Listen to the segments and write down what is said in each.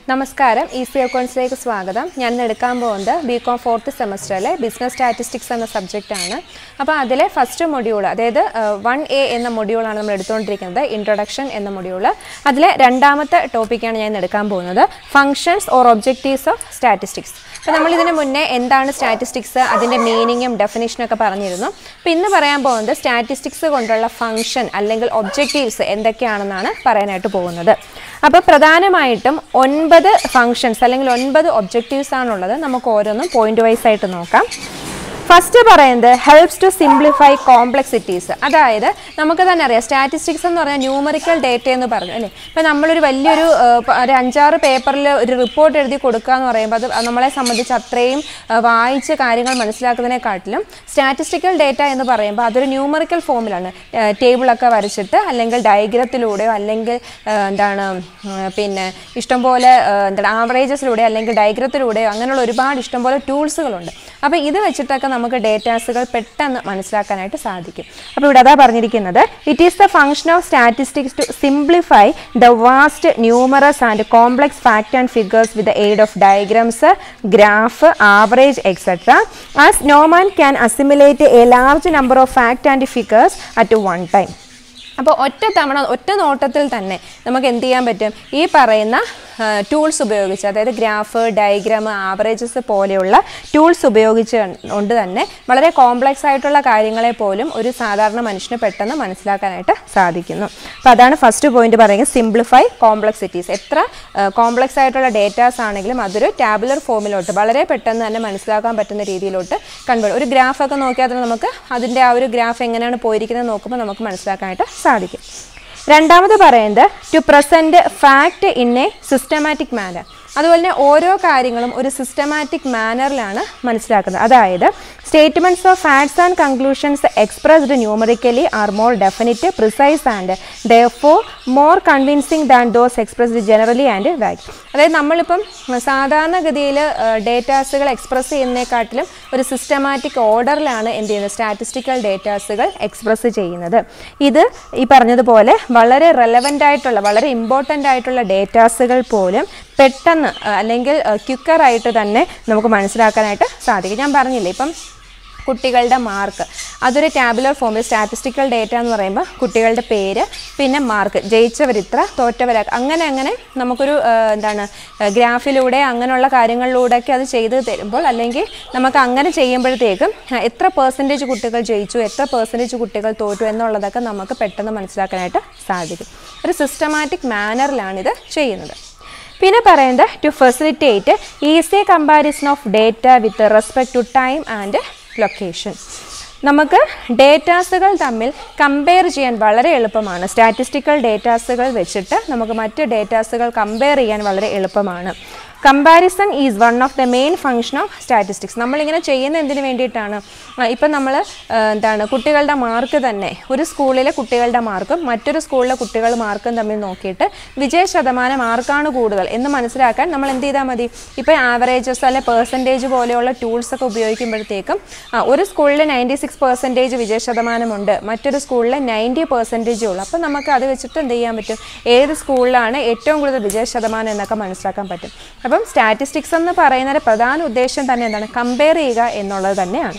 നമസ്കാരം E C അക്കൗണ്ട്സിലേക്ക് സ്വാഗതം ഞാൻ ഇന്ന് എടുക്കാൻ പോകുന്നത് ബി കോം ഫോർത്ത് സെമസ്റ്ററിലെ ബിസിനസ് സ്റ്റാറ്റിസ്റ്റിക്സ് എന്ന സബ്ജക്റ്റാണ് അപ്പോൾ അതിലെ ഫസ്റ്റ് മൊഡ്യൂൾ അതായത് വൺ എ എന്ന മൊഡ്യൂളാണ് നമ്മൾ എടുത്തുകൊണ്ടിരിക്കുന്നത് ഇൻട്രൊഡക്ഷൻ എന്ന മൊഡ്യൂൾ അതിലെ രണ്ടാമത്തെ ടോപ്പിക്കാണ് ഞാൻ ഇന്ന് എടുക്കാൻ പോകുന്നത് functions or objectives of statistics അപ്പോൾ നമ്മൾ ഇതിന് മുന്നേ എന്താണ് സ്റ്റാറ്റിസ്റ്റിക്സ് അതിൻ്റെ മീനിങ്ങും ഡെഫിനേഷനും ഒക്കെ പറഞ്ഞിരുന്നു അപ്പോൾ ഇന്ന് പറയാൻ പോകുന്നത് സ്റ്റാറ്റിസ്റ്റിക്സ് കൊണ്ടുള്ള ഫങ്ഷൻ അല്ലെങ്കിൽ ഒബ്ജക്റ്റീവ്സ് എന്തൊക്കെയാണെന്നാണ് പറയാനായിട്ട് പോകുന്നത് അപ്പോൾ പ്രധാനമായിട്ടും ഒൻപത് ഫങ്ഷൻസ് അല്ലെങ്കിൽ ഒൻപത് ഒബ്ജക്റ്റീവ്സ് ആണുള്ളത് നമുക്ക് ഓരോന്നും പോയിന്റ് വൈസ് ആയിട്ട് നോക്കാം ഫസ്റ്റ് പറയുന്നത് ഹെൽപ്സ് ടു സിംപ്ലിഫൈ കോംപ്ലക്സിറ്റീസ് അതായത് നമുക്ക് തന്നെ അറിയാം സ്റ്റാറ്റിസ്റ്റിക്സ് എന്ന് പറഞ്ഞാൽ ന്യൂമറിക്കൽ ഡേറ്റ എന്ന് പറഞ്ഞു അല്ലേ ഇപ്പം നമ്മളൊരു വലിയൊരു ഏഹ്, പ- ഒരു അഞ്ചാറ് പേപ്പറിൽ ഒരു റിപ്പോർട്ട് എഴുതി കൊടുക്കുക എന്ന് പറയുമ്പോൾ അത് നമ്മളെ സംബന്ധിച്ച് അത്രയും ഏഹ്, വായിച്ച് കാര്യങ്ങൾ മനസ്സിലാക്കുന്നതിനെക്കാട്ടിലും സ്റ്റാറ്റിസ്റ്റിക്കൽ ഡേറ്റ എന്ന് പറയുമ്പോൾ അതൊരു ന്യൂമറിക്കൽ ഫോമിലാണ് ടേബിളൊക്കെ വരച്ചിട്ട് അല്ലെങ്കിൽ ഡയഗ്രത്തിലൂടെയോ അല്ലെങ്കിൽ ഏഹ്, എന്താണ് ഉം, പിന്നെ ഇഷ്ടംപോലെ ഏഹ്, എന്താണ് ആവറേജസിലൂടെ അല്ലെങ്കിൽ ഡയഗ്രത്തിലൂടെയോ അങ്ങനെയുള്ള ഒരുപാട് ഇഷ്ടംപോലെ ടൂൾസുകളുണ്ട് അപ്പോൾ ഇത് വെച്ചിട്ടൊക്കെ നമുക്ക് ഡേറ്റാസുകൾ പെട്ടെന്ന് മനസ്സിലാക്കാനായിട്ട് സാധിക്കും അപ്പോൾ ഇവിടെ അതാ പറഞ്ഞിരിക്കുന്നത് it is the function of statistics to simplify the vast numerous and complex fact and figures with the aid of diagrams graph average etcetera as no man can assimilate a large number of fact and figures at one time അപ്പോൾ ഒറ്റ തവണ ഒറ്റ നോട്ടത്തിൽ തന്നെ നമുക്ക് എന്ത് ചെയ്യാൻ പറ്റും ഈ പറയുന്ന ടൂൾസ് ഉപയോഗിച്ച് അതായത് ഗ്രാഫ് ഡയഗ്രാം ആവറേജസ് പോലെയുള്ള ടൂൾസ് ഉപയോഗിച്ച് കൊണ്ട് തന്നെ വളരെ കോംപ്ലക്സ് ആയിട്ടുള്ള കാര്യങ്ങളെ പോലും ഒരു സാധാരണ മനുഷ്യന് പെട്ടെന്ന് മനസ്സിലാക്കാനായിട്ട് സാധിക്കുന്നു അപ്പോൾ അതാണ് ഫസ്റ്റ് പോയിന്റ് പറയുന്നത് സിംപ്ലിഫൈ കോംപ്ലക്സിറ്റീസ് എത്ര കോംപ്ലക്സ് ആയിട്ടുള്ള ഡേറ്റാസ് ആണെങ്കിലും അതൊരു ടാബുലർ ഫോമിലോട്ട് വളരെ പെട്ടെന്ന് തന്നെ മനസ്സിലാക്കാൻ പറ്റുന്ന രീതിയിലോട്ട് കൺവേർട്ട് ഒരു ഗ്രാഫൊക്കെ നോക്കിയാൽ തന്നെ നമുക്ക് അതിൻ്റെ ആ ഒരു ഗ്രാഫ് എങ്ങനെയാണ് പോയിരിക്കുന്നത് നോക്കുമ്പോൾ നമുക്ക് മനസ്സിലാക്കാനായിട്ട് സാധിക്കും രണ്ടാമത് പറയുന്നത് to present fact in a systematic manner അതുപോലെ തന്നെ ഓരോ കാര്യങ്ങളും ഒരു സിസ്റ്റമാറ്റിക് മാനറിലാണ് മനസ്സിലാക്കുന്നത് അതായത് statements of facts and conclusions expressed numerically are more definite precise and therefore more convincing than those expressed generally and vague അതായത് നമ്മളിപ്പം സാധാരണഗതിയിൽ ഡേറ്റാസുകൾ എക്സ്പ്രസ് ചെയ്യുന്നതിനെക്കാട്ടിലും ഒരു സിസ്റ്റമാറ്റിക് ഓർഡറിലാണ് എന്ത് ചെയ്യുന്നത് സ്റ്റാറ്റിസ്റ്റിക്കൽ ഡേറ്റാസുകൾ എക്സ്പ്രസ് ചെയ്യുന്നത് ഇത് ഈ പറഞ്ഞതുപോലെ വളരെ റെലവൻ്റ് ആയിട്ടുള്ള വളരെ ഇമ്പോർട്ടൻ്റ് ആയിട്ടുള്ള ഡേറ്റാസുകൾ പോലും പെട്ടെന്ന് ആ, അല്ലെങ്കിൽ ക്വിക്കറായിട്ട് തന്നെ നമുക്ക് മനസ്സിലാക്കാനായിട്ട് സാധിക്കും ഞാൻ പറഞ്ഞില്ലേ ഇപ്പം കുട്ടികളുടെ മാർക്ക് അതൊരു ടാബുലർ ഫോമിൽ സ്റ്റാറ്റിസ്റ്റിക്കൽ ഡേറ്റ എന്ന് പറയുമ്പോൾ കുട്ടികളുടെ പേര് പിന്നെ മാർക്ക് ജയിച്ചവരിത്ര തോറ്റവര അങ്ങനെ അങ്ങനെ നമുക്കൊരു ആ, എന്താണ് ആ, ഗ്രാഫിലൂടെ അങ്ങനെയുള്ള കാര്യങ്ങളിലൂടെയൊക്കെ അത് ചെയ്ത് തരുമ്പോൾ അല്ലെങ്കിൽ നമുക്ക് അങ്ങനെ ചെയ്യുമ്പോഴത്തേക്കും ആ, എത്ര പേഴ്സൻറ്റേജ് കുട്ടികൾ ജയിച്ചു എത്ര പേഴ്സൻറ്റേജ് കുട്ടികൾ തോറ്റു എന്നുള്ളതൊക്കെ നമുക്ക് പെട്ടെന്ന് മനസ്സിലാക്കാനായിട്ട് സാധിക്കും ഒരു സിസ്റ്റമാറ്റിക് മാനറിലാണ് ഇത് ചെയ്യുന്നത് പിന്നെ പറയുന്നത് to facilitate easy comparison of data with respect to time and location നമുക്ക് ഡേറ്റാസുകൾ തമ്മിൽ കമ്പയർ ചെയ്യാൻ വളരെ എളുപ്പമാണ് സ്റ്റാറ്റിസ്റ്റിക്കൽ ഡേറ്റാസുകൾ വെച്ചിട്ട് നമുക്ക് മറ്റ് ഡേറ്റാസുകൾ കമ്പയർ ചെയ്യാൻ വളരെ എളുപ്പമാണ് comparison is one of the main function of statistics നമ്മളിങ്ങനെ ചെയ്യുന്ന എന്തിനു വേണ്ടിയിട്ടാണ് ആ, ഇപ്പം നമ്മൾ എന്താണ് കുട്ടികളുടെ മാർക്ക് തന്നെ ഒരു സ്കൂളിലെ കുട്ടികളുടെ മാർക്കും മറ്റൊരു സ്കൂളിലെ കുട്ടികളുടെ മാർക്കും തമ്മിൽ നോക്കിയിട്ട് വിജയ ശതമാനം ആർക്കാണ് കൂടുതൽ എന്ന് മനസ്സിലാക്കാൻ നമ്മൾ എന്ത് ചെയ്താൽ മതി ഇപ്പോൾ ആവറേജസ് അല്ലെ പേഴ്സൻറ്റേജ് പോലെയുള്ള ടൂൾസ് ഒക്കെ ഉപയോഗിക്കുമ്പോഴത്തേക്കും ആ, ഒരു സ്കൂളിൽ നയൻറ്റി സിക്സ് പെർസെൻറ്റേജ് വിജയ ശതമാനമുണ്ട് മറ്റൊരു സ്കൂളിൽ നയൻറ്റി പെർസെൻറ്റേജേ ഉള്ളൂ അപ്പോൾ നമുക്ക് അത് വെച്ചിട്ട് എന്ത് ചെയ്യാൻ പറ്റും ഏത് സ്കൂളിലാണ് ഏറ്റവും കൂടുതൽ വിജയ ശതമാനം എന്നൊക്കെ മനസ്സിലാക്കാൻ പറ്റും അപ്പം സ്റ്റാറ്റിസ്റ്റിക്സ് എന്ന് പറയുന്നതിൻ്റെ പ്രധാന ഉദ്ദേശം തന്നെ എന്താണ് കമ്പയർ ചെയ്യുക എന്നുള്ളത് തന്നെയാണ്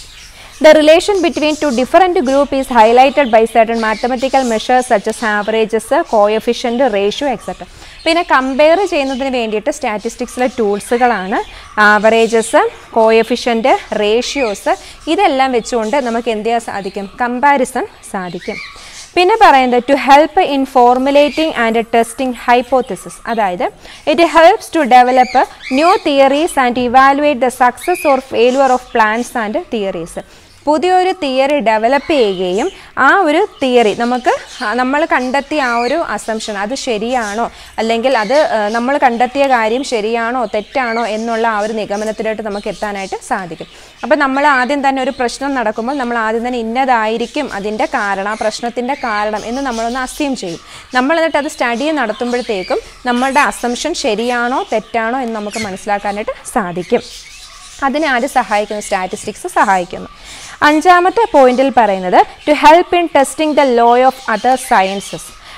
The relation between two different group is highlighted by certain mathematical measures such as averages, coefficient, ratio, etc. പിന്നെ കമ്പയർ ചെയ്യുന്നതിന് വേണ്ടിയിട്ട് സ്റ്റാറ്റിസ്റ്റിക്സിലെ ടൂൾസുകളാണ് ആവറേജസ് കോയഫിഷ്യൻ്റ് റേഷ്യോസ് ഇതെല്ലാം വെച്ചുകൊണ്ട് നമുക്ക് എന്ത് ചെയ്യാൻ സാധിക്കും കമ്പാരിസൺ സാധിക്കും പിന്നെ പറയുന്നത് to help in formulating and testing hypothesis അതായത് it helps to develop new theories and evaluate the success or failure of plans and theories പുതിയൊരു തിയറി ഡെവലപ്പ് ചെയ്യുകയും ആ ഒരു തിയറി നമുക്ക് നമ്മൾ കണ്ടെത്തിയ ആ ഒരു അസംഷൻ അത് ശരിയാണോ അല്ലെങ്കിൽ അത് നമ്മൾ കണ്ടെത്തിയ കാര്യം ശരിയാണോ തെറ്റാണോ എന്നുള്ള ആ ഒരു നിഗമനത്തിലോട്ട് നമുക്ക് എത്താനായിട്ട് സാധിക്കും അപ്പോൾ നമ്മൾ ആദ്യം തന്നെ ഒരു പ്രശ്നം നടക്കുമ്പോൾ നമ്മൾ ആദ്യം തന്നെ ഇന്നതായിരിക്കും അതിൻ്റെ കാരണം ആ പ്രശ്നത്തിൻ്റെ കാരണം എന്ന് നമ്മളൊന്ന് അസ്യൂം ചെയ്യും നമ്മൾ എന്നിട്ട് അത് സ്റ്റഡി നടത്തുമ്പോഴത്തേക്കും നമ്മളുടെ അസംഷൻ ശരിയാണോ തെറ്റാണോ എന്ന് നമുക്ക് മനസ്സിലാക്കാനായിട്ട് സാധിക്കും അതിനെ ആര് സഹായിക്കുന്നു സ്റ്റാറ്റിസ്റ്റിക്സ് സഹായിക്കുന്നു അഞ്ചാമത്തെ പോയിന്റിൽ പറയുന്നത് to help in testing the law of other sciences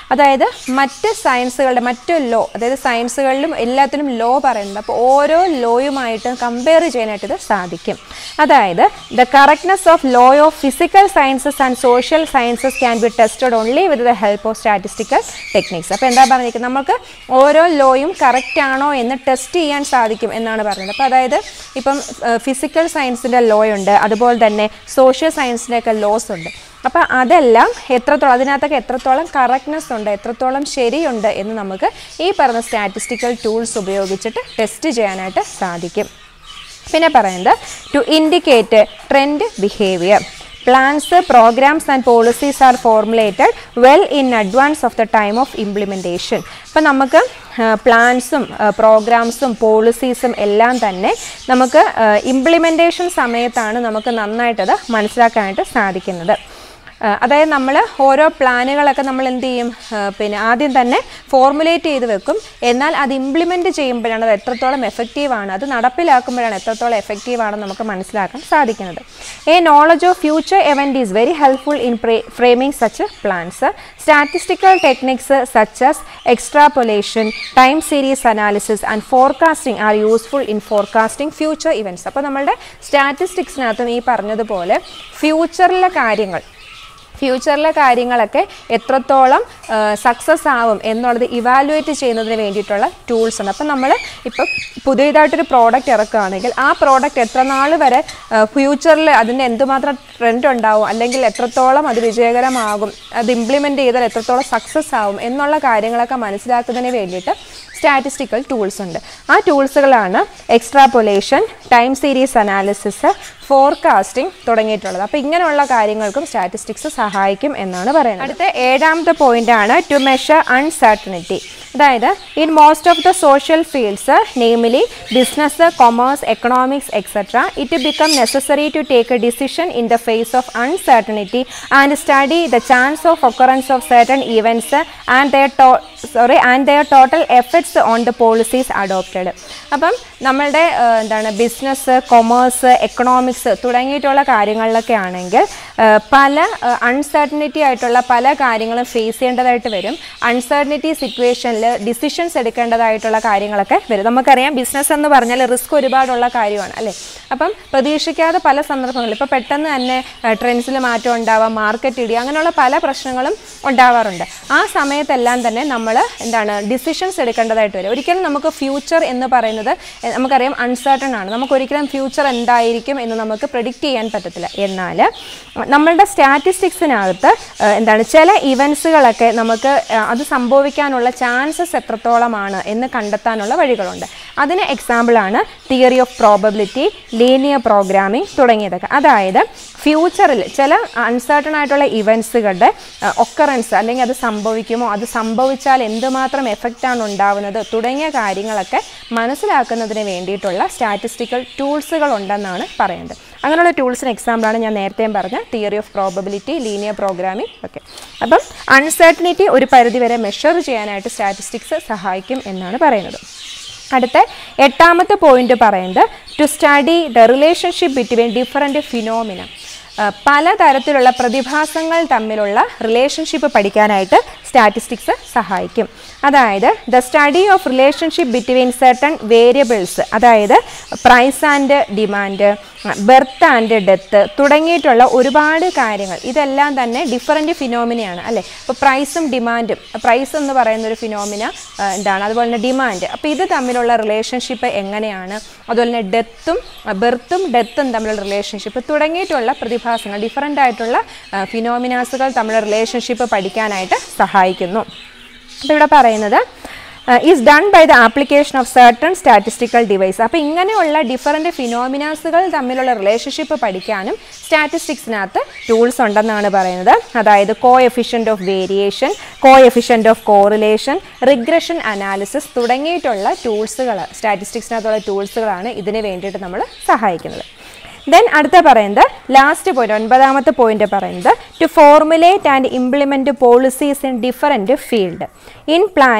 അതായത് മറ്റ് സയൻസുകളുടെ മറ്റ് ലോ അതായത് സയൻസുകളിലും എല്ലാത്തിനും ലോ പറയുന്നുണ്ട് അപ്പോൾ ഓരോ ലോയുമായിട്ട് കമ്പയർ ചെയ്യാനായിട്ട് ഇത് സാധിക്കും അതായത് the correctness of law of physical sciences and social sciences can be tested only with the help of statistical techniques അപ്പോൾ എന്താ പറഞ്ഞിരിക്കുന്നത് നമുക്ക് ഓരോ ലോയും കറക്റ്റ് ആണോ എന്ന് ടെസ്റ്റ് ചെയ്യാൻ സാധിക്കും എന്നാണ് പറയുന്നത് അപ്പോൾ അതായത് ഇപ്പം ഫിസിക്കൽ സയൻസിൻ്റെ ലോ ഉണ്ട് അതുപോലെ തന്നെ സോഷ്യൽ സയൻസിൻ്റെ ഒക്കെ ലോസ് ഉണ്ട് അപ്പോൾ അതെല്ലാം എത്രത്തോളം അതിനകത്തൊക്കെ എത്രത്തോളം കറക്റ്റ്നെസ് ഉണ്ട് എത്രത്തോളം ശരിയുണ്ട് എന്ന് നമുക്ക് ഈ പറഞ്ഞ സ്റ്റാറ്റിസ്റ്റിക്കൽ ടൂൾസ് ഉപയോഗിച്ചിട്ട് ടെസ്റ്റ് ചെയ്യാനായിട്ട് സാധിക്കും പിന്നെ പറയുന്നത് to indicate trend behaviour plans programmes and policies are formulated well in advance of the time of implementation അപ്പം നമുക്ക് പ്ലാൻസും പ്രോഗ്രാംസും പോളിസീസും എല്ലാം തന്നെ നമുക്ക് ഇംപ്ലിമെൻറ്റേഷൻ സമയത്താണ് നമുക്ക് നന്നായിട്ടത് മനസ്സിലാക്കാനായിട്ട് സാധിക്കുന്നത് ആ, അതായത് നമ്മൾ ഓരോ പ്ലാനുകളൊക്കെ നമ്മൾ എന്ത് ചെയ്യും ആ, പിന്നെ ആദ്യം തന്നെ ഫോർമുലേറ്റ് ചെയ്ത് വെക്കും എന്നാൽ അത് ഇംപ്ലിമെൻറ്റ് ചെയ്യുമ്പോഴാണ് അത് എത്രത്തോളം എഫക്റ്റീവാണ് അത് നടപ്പിലാക്കുമ്പോഴാണ് എത്രത്തോളം എഫക്റ്റീവാണെന്ന് നമുക്ക് മനസ്സിലാക്കാൻ സാധിക്കുന്നത് a knowledge of future event is very helpful in framing such plans statistical techniques such as extrapolation time series analysis and forecasting are useful in forecasting future events അപ്പോൾ നമ്മളുടെ സ്റ്റാറ്റിസ്റ്റിക്സിനകത്തും ഈ പറഞ്ഞതുപോലെ ഫ്യൂച്ചറിലെ കാര്യങ്ങൾ ഫ്യൂച്ചറിലെ കാര്യങ്ങളൊക്കെ എത്രത്തോളം സക്സസ് ആവും എന്നുള്ളത് ഇവാലുവേറ്റ് ചെയ്യുന്നതിന് വേണ്ടിയിട്ടുള്ള ടൂൾസ് ഉണ്ട് അപ്പം നമ്മൾ ഇപ്പം പുതിയതായിട്ടൊരു പ്രോഡക്റ്റ് ഇറക്കുകയാണെങ്കിൽ ആ പ്രോഡക്റ്റ് എത്ര നാൾ വരെ ഫ്യൂച്ചറിൽ അതിൻ്റെ എന്തുമാത്രം ട്രെൻഡ് ഉണ്ടാവും അല്ലെങ്കിൽ എത്രത്തോളം അത് വിജയകരമാകും അത് ഇംപ്ലിമെൻ്റ് ചെയ്താൽ എത്രത്തോളം സക്സസ് ആവും എന്നുള്ള കാര്യങ്ങളൊക്കെ മനസ്സിലാക്കുന്നതിന് വേണ്ടിയിട്ട് സ്റ്റാറ്റിസ്റ്റിക്കൽ ടൂൾസ് ഉണ്ട് ആ ടൂൾസുകളാണ് extrapolation time series analysis forecasting തുടങ്ങിയിട്ടുള്ളത് അപ്പോൾ ഇങ്ങനെയുള്ള കാര്യങ്ങൾക്കും സ്റ്റാറ്റിസ്റ്റിക്സ് സഹായിക്കും എന്നാണ് പറയുന്നത് അടുത്ത ഏഴാമത്തെ പോയിന്റ് ആണ് ടു മെഷർ അൺസർട്ടനിറ്റി അതായത് in most of the social fields namely business commerce economics etcetera it become necessary to take a decision in the face of uncertainty and study the chance of occurrence of certain events and their sorry and their total effects on the policies adopted അപ്പം നമ്മളുടെ ആ, എന്താണ് business commerce economics തുടങ്ങിയിട്ടുള്ള കാര്യങ്ങളിലൊക്കെ ആണെങ്കിൽ ആ, പല uncertainty ആയിട്ടുള്ള പല കാര്യങ്ങളും ഫേസ് ചെയ്യേണ്ടതായിട്ട് വരും അൺസർട്ടനിറ്റി സിറ്റുവേഷനിൽ ഡിസിഷൻസ് എടുക്കേണ്ടതായിട്ടുള്ള കാര്യങ്ങളൊക്കെ വരും നമുക്കറിയാം ബിസിനസ് എന്ന് പറഞ്ഞാൽ റിസ്ക് ഒരുപാടുള്ള കാര്യമാണ് അല്ലേ അപ്പം പ്രതീക്ഷിക്കാതെ പല സന്ദർഭങ്ങളിൽ ഇപ്പോൾ പെട്ടെന്ന് തന്നെ ട്രെൻഡ്സിൽ മാറ്റം ഉണ്ടാവാം മാർക്കറ്റ് ഇടി അങ്ങനെയുള്ള പല പ്രശ്നങ്ങളും ഉണ്ടാവാറുണ്ട് ആ സമയത്തെല്ലാം തന്നെ നമ്മൾ എന്താണ് ഡിസിഷൻസ് എടുക്കേണ്ടതായിട്ട് വരും ഒരിക്കലും നമുക്ക് ഫ്യൂച്ചർ എന്ന് പറയുന്നത് എ, നമുക്കറിയാം അൺസർട്ടൺ ആണ് നമുക്ക് ഒരിക്കലും ഫ്യൂച്ചർ എന്തായിരിക്കും എന്ന് നമുക്ക് പ്രെഡിക്റ്റ് ചെയ്യാൻ പറ്റത്തില്ല എന്നാൽ നമ്മളുടെ സ്റ്റാറ്റിസ്റ്റിക്സിനകത്ത് എന്താണ് ചില ഇവൻസുകളൊക്കെ നമുക്ക് ആ, അത് സംഭവിക്കാനുള്ള ചാൻസസ് എത്രത്തോളമാണ് എന്ന് കണ്ടെത്താനുള്ള വഴികളുണ്ട് അതിന് എക്സാമ്പിളാണ് theory of probability linear programming തുടങ്ങിയതൊക്കെ അതായത് ഫ്യൂച്ചറിൽ ചില അൺസർട്ടൺ ആയിട്ടുള്ള ഇവൻസുകളുടെ ഒക്കറൻസ് അല്ലെങ്കിൽ അത് സംഭവിക്കുമോ അത് സംഭവിച്ചാൽ എന്തുമാത്രം എഫക്റ്റാണ് ഉണ്ടാവുന്നത് തുടങ്ങിയ കാര്യങ്ങളൊക്കെ മനസ്സിലാക്കുന്നതിന് വേണ്ടിയിട്ടുള്ള സ്റ്റാറ്റിസ്റ്റിക്കൽ ടൂൾസുകൾ ഉണ്ടെന്നാണ് പറയുന്നത് അങ്ങനെയുള്ള ടൂൾസിന് എക്സാമ്പിളാണ് ഞാൻ നേരത്തെയും പറഞ്ഞ theory of probability linear programming ഒക്കെ അപ്പം അൺസർട്ടനിറ്റി ഒരു പരിധിവരെ മെഷർ ചെയ്യാനായിട്ട് സ്റ്റാറ്റിസ്റ്റിക്സ് സഹായിക്കും എന്നാണ് പറയുന്നത് അടുത്ത എട്ടാമത്തെ പോയിന്റ് പറയുന്നത് to study the relationship between different phenomena പലതരത്തിലുള്ള പ്രതിഭാസങ്ങൾ തമ്മിലുള്ള റിലേഷൻഷിപ്പ് പഠിക്കാനായിട്ട് സ്റ്റാറ്റിസ്റ്റിക്സ് സഹായിക്കും അതായത് the study of relationship between certain variables അതായത് price and demand birth and death തുടങ്ങിയിട്ടുള്ള ഒരുപാട് കാര്യങ്ങൾ ഇതെല്ലാം തന്നെ ഡിഫറെൻറ്റ് ഫിനോമിനയാണ് അല്ലേ ഇപ്പോൾ പ്രൈസും ഡിമാൻഡും പ്രൈസ് എന്ന് പറയുന്ന ഒരു ഫിനോമിന ആ, എന്താണ് അതുപോലെ തന്നെ ഡിമാൻഡ് അപ്പോൾ ഇത് തമ്മിലുള്ള റിലേഷൻഷിപ്പ് എങ്ങനെയാണ് അതുപോലെ തന്നെ ഡെത്തും ബെർത്തും ഡെത്തും തമ്മിലുള്ള റിലേഷൻഷിപ്പ് തുടങ്ങിയിട്ടുള്ള പ്രതിഭാസങ്ങൾ ഡിഫറെൻ്റ് ആയിട്ടുള്ള ഫിനോമിനാസുകൾ തമ്മിലുള്ള റിലേഷൻഷിപ്പ് പഠിക്കാനായിട്ട് സഹായിക്കുന്നു അപ്പോൾ ഇവിടെ പറയുന്നത് is done by the application of certain statistical device അപ്പോൾ ഇങ്ങനെയുള്ള ഡിഫറൻറ്റ് ഫിനോമിനാസുകൾ തമ്മിലുള്ള റിലേഷൻഷിപ്പ് പഠിക്കാനും സ്റ്റാറ്റിസ്റ്റിക്സിനകത്ത് ടൂൾസ് ഉണ്ടെന്നാണ് പറയുന്നത് അതായത് coefficient of variation coefficient of correlation regression analysis തുടങ്ങിയിട്ടുള്ള ടൂൾസുകൾ സ്റ്റാറ്റിസ്റ്റിക്സിനകത്തുള്ള ടൂൾസുകളാണ് ഇതിന് വേണ്ടിയിട്ട് നമ്മൾ സഹായിക്കുന്നത് ദെൻ അടുത്ത പറയുന്നത് ലാസ്റ്റ് പോയിന്റ് ഒൻപതാമത്തെ പോയിന്റ് പറയുന്നത് to formulate and implement policies in different field in planning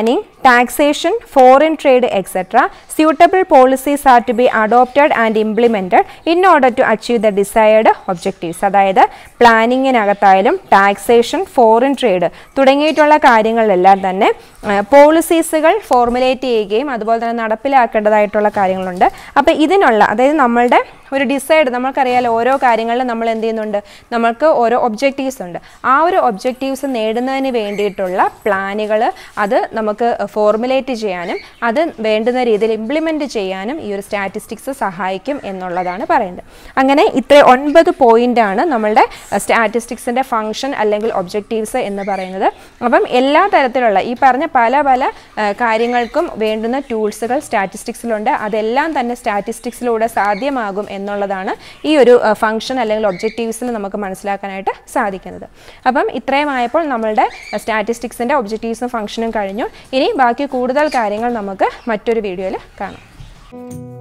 taxation, foreign trade, etc., suitable policies are to be adopted and implemented in order to achieve the desired objectives. അതായത് പ്ലാനിങ്ങിനകത്തായാലും taxation foreign trade തുടങ്ങിയിട്ടുള്ള കാര്യങ്ങളിലെല്ലാം തന്നെ പോളിസീസുകൾ formulate ചെയ്യുകയും അതുപോലെ തന്നെ നടപ്പിലാക്കേണ്ടതായിട്ടുള്ള കാര്യങ്ങളുണ്ട് അപ്പോൾ ഇതിനുള്ള അതായത് നമ്മളുടെ ഒരു ഡിസൈഡ് നമുക്കറിയാലോ ഓരോ കാര്യങ്ങളിലും നമ്മൾ എന്ത് ചെയ്യുന്നുണ്ട് നമുക്ക് ഓരോ ഒബ്ജക്റ്റീവ്സ് ഉണ്ട് ആ ഒരു ഒബ്ജക്റ്റീവ്സ് നേടുന്നതിന് വേണ്ടിയിട്ടുള്ള പ്ലാനുകൾ അത് നമുക്ക് ഫോർമുലേറ്റ് ചെയ്യാനും അത് വേണ്ടുന്ന രീതിയിൽ ഇംപ്ലിമെൻറ്റ് ചെയ്യാനും ഈ ഒരു സ്റ്റാറ്റിസ്റ്റിക്സ് സഹായിക്കും എന്നുള്ളതാണ് പറയുന്നത് അങ്ങനെ ഇത്ര ഒൻപത് പോയിൻ്റാണ് നമ്മളുടെ സ്റ്റാറ്റിസ്റ്റിക്സിൻ്റെ ഫങ്ഷൻ അല്ലെങ്കിൽ ഒബ്ജക്റ്റീവ്സ് എന്ന് പറയുന്നത് അപ്പം എല്ലാ തരത്തിലുള്ള ഈ പറഞ്ഞ പല പല ആ, കാര്യങ്ങൾക്കും വേണ്ടുന്ന ടൂൾസുകൾ സ്റ്റാറ്റിസ്റ്റിക്സിലുണ്ട് അതെല്ലാം തന്നെ സ്റ്റാറ്റിസ്റ്റിക്സിലൂടെ സാധ്യമാകും എന്നുള്ളതാണ് ഈ ഒരു ഫംഗ്ഷൻ അല്ലെങ്കിൽ ഒബ്ജക്റ്റീവ്സിൽ നമുക്ക് മനസ്സിലാക്കാനായിട്ട് സാധിക്കുന്നത് അപ്പം ഇത്രയും ആയപ്പോൾ നമ്മളുടെ സ്റ്റാറ്റിസ്റ്റിക്സിൻ്റെ ഒബ്ജക്റ്റീവ്സും ഫംഗ്ഷനും കഴിഞ്ഞു ഇനി ബാക്കി കൂടുതൽ കാര്യങ്ങൾ നമുക്ക് മറ്റൊരു വീഡിയോയിൽ കാണാം